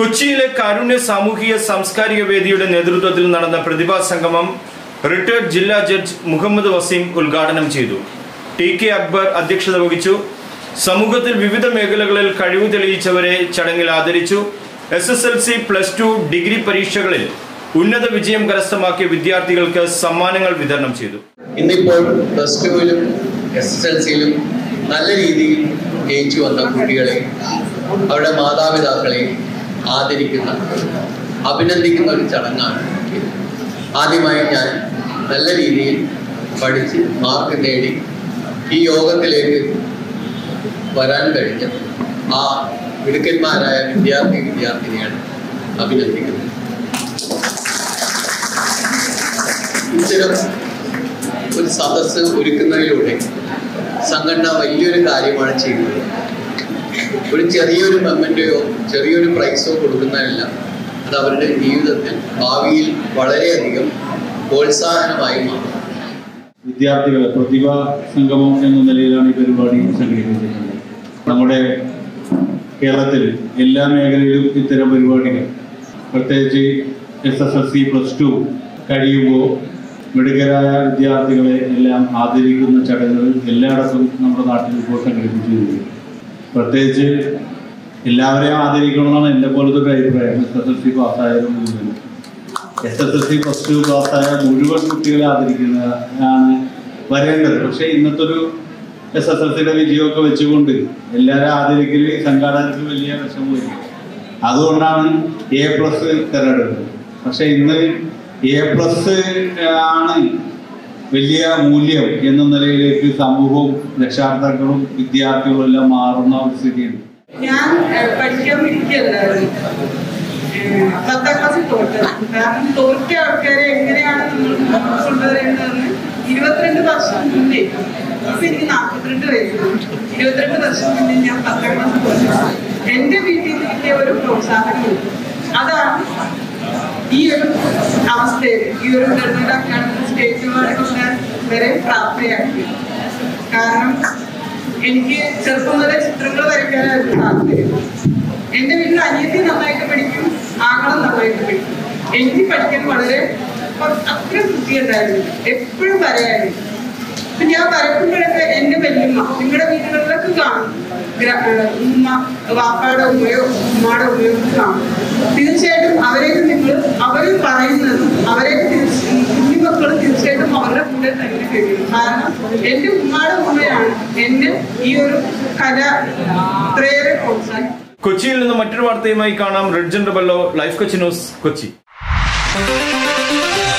കൊച്ചിയിലെ കാരുണ്യ സാമൂഹിക സാംസ്കാരിക വേദിയുടെ നേതൃത്വത്തിൽ നടന്ന പ്രതിഭാ സംഗമം റിട്ടയർഡ് ജില്ലാ ജഡ്ജ് മുഹമ്മദ് വസീം ഉദ്ഘാടനം ചെയ്തു ടി കെ അക്ബർ അധ്യക്ഷത വഹിച്ചു സമൂഹത്തിൽ വിവിധ മേഖലകളിൽ കഴിവ് തെളിയിച്ചവരെ ചടങ്ങിൽ ആദരിച്ചു S S L C plus two degree പരീക്ഷകളിൽ ഉന്നത വിജയം കരസ്ഥമാക്കിയ വിദ്യാർത്ഥികൾക്ക് സമ്മാനങ്ങൾ വിതരണം ചെയ്തു ഇന്നിപ്പോൾ പ്ലസ് ടുവിലും എസ് എസ് എൽ സിയിലും നല്ല രീതിയിൽ ജയിച്ചു വന്ന കുട്ടികളെ അവരുടെ മാതാപിതാക്കളെ ആദരിക്കുന്ന അഭിനന്ദിക്കുന്ന ഒരു ചടങ്ങാണ് ഇത് ആദ്യമായി ഞാൻ നല്ല രീതിയിൽ പഠിച്ച് മാർക്ക് നേടി ഈ യോഗത്തിലേക്ക് വരാൻ കഴിഞ്ഞ ആ മിടുക്കന്മാരായ വിദ്യാർത്ഥി വിദ്യാർത്ഥിനിയാണ് അഭിനന്ദിക്കുന്നത് ഇത്തരം ഒരു സദസ്സ് ഒരുക്കുന്നതിലൂടെ സംഘടന വലിയൊരു കാര്യമാണ് ചെയ്യുന്നത് ഒരു ചെറിയൊരു മെമ്മൻ്റെയോ ചെറിയൊരു പ്രൈസോ കൊടുക്കുന്നതല്ല അത് അവരുടെ ജീവിതത്തിൽ ഭാവിയിൽ വളരെയധികം പ്രോത്സാഹനമായി മാറും വിദ്യാർത്ഥികളെ പ്രതിഭാ സംഗമം എന്ന നിലയിലാണ് ഈ പരിപാടി സംഘടിപ്പിച്ചിട്ടുള്ളത് നമ്മുടെ കേരളത്തിൽ എല്ലാ മേഖലയിലും ഇത്തരം പരിപാടികൾ പ്രത്യേകിച്ച് S S L C plus two കഴിയുമ്പോൾ മിടുക്കരായ വിദ്യാർത്ഥികളെ എല്ലാം ആദരിക്കുന്ന ചടങ്ങുകൾ എല്ലായിടത്തും നമ്മുടെ നാട്ടിൽ ഇപ്പോൾ സംഘടിപ്പിച്ചു വരുന്നു പ്രത്യേകിച്ച് എല്ലാവരെയും ആദരിക്കണമെന്നാണ് എൻ്റെ പോലത്തെ ഒരു അഭിപ്രായം എസ് എസ് എൽ സി പാസ്സായാലും മുഴുവനും S S L C plus two പാസ്സായ മുഴുവൻ കുട്ടികളെ ആദരിക്കുന്നതാണ് വരേണ്ടത് പക്ഷേ ഇന്നത്തെ ഒരു എസ് എസ് എൽ സിയുടെ വിജയമൊക്കെ വെച്ചുകൊണ്ട് എല്ലാവരും ആദരിക്കൽ സംഘാടകർക്ക് വലിയ വിഷമമായിരിക്കും അതുകൊണ്ടാണ് എ പ്ലസ് തിരഞ്ഞെടുക്കുന്നത് പക്ഷെ ഇന്ന് എ പ്ലസ് ആണ് വലിയ മൂല്യം എന്ന നിലയിലേക്ക് സമൂഹവും രക്ഷാകർത്താക്കളും വിദ്യാർത്ഥികളും എല്ലാം മാറുന്ന ഒരു സ്ഥിതിയുണ്ട് ഞാൻ ഏഹ്, പഠിക്കാൻ ഇരിക്കുകയല്ലായിരുന്നു ഏഹ്, പത്താം ക്ലാസ്സിൽ തോറ്റത് കാരണം തോറ്റ ആൾക്കാരെ എങ്ങനെയാണ് നമ്മൾ മുന്നോട്ട് കൊണ്ടുവരേണ്ടതെന്ന് ഇരുപത്തിരണ്ട് വർഷം മുന്നേ ഇപ്പൊ എനിക്ക് നാൽപ്പത്തിരണ്ട് വയസ്സുണ്ട് ഇരുപത്തിരണ്ട് വർഷം മുന്നേ ഞാൻ പത്താം ക്ലാസ് തോറ്റത് എന്റെ വീട്ടിൽ നിന്ന് കിട്ടിയ ഒരു പ്രോത്സാഹനമുണ്ട് അതാണ് ഈ ഒരു അവസ്ഥയിൽ ഈ ഒരു ഗവൺമെന്റ് അക്കാഡമി സ്റ്റേറ്റ് അവാർഡ് കൊണ്ടുവരാൻ വരെ പ്രാപ്തയാക്കി കാരണം എനിക്ക് ചെറുപ്പം മുതലേ ചിത്രങ്ങൾ വരയ്ക്കാനായിരുന്നു താല്പര്യം എന്റെ വീട്ടിൽ അനിയത്തി നന്നായിട്ട് പഠിക്കും ആങ്ങളും നന്നായിട്ട് പഠിക്കും എനിക്ക് പഠിക്കാൻ വളരെ കുറ- അത്ര ബുദ്ധിയുണ്ടായിരുന്നു എപ്പോഴും വരയായിരുന്നു അപ്പൊ ഞാൻ വരക്കുമ്പോഴൊക്കെ എന്റെ വല്യമ്മ നിങ്ങളുടെ വീടുകളിലൊക്കെ കാണും ഗ്ര- ഏഹ് ഉമ്മ വാപ്പാടെ ഉമ്മയോ ഉമ്മയുടെ ഉമ്മയോ ഒക്കെ കാണും തീർച്ചയായിട്ടും അവരെയൊക്കെ നിങ്ങൾ അവർ പറയുന്നത് അവരെയൊക്കെ തിരിച്ച് കുഞ്ഞുമക്കൾ തീർച്ചയായിട്ടും അവരുടെ കൂടെ തന്നെ കഴിയും കാരണം എന്റെ ഉമ്മയുടെ ഉമ്മയാണ് എന്നെ ഈ ഒരു കല ഇത്രയേറെ പ്രോത്സാഹിപ്പിച്ചത് കൊച്ചിയിൽ നിന്ന് മറ്റൊരു വാർത്തയുമായി കാണാം റെഡ് ജെൻഡർ ബെല്ലോ ലൈഫ് കൊച്ചി ന്യൂസ് കൊച്ചി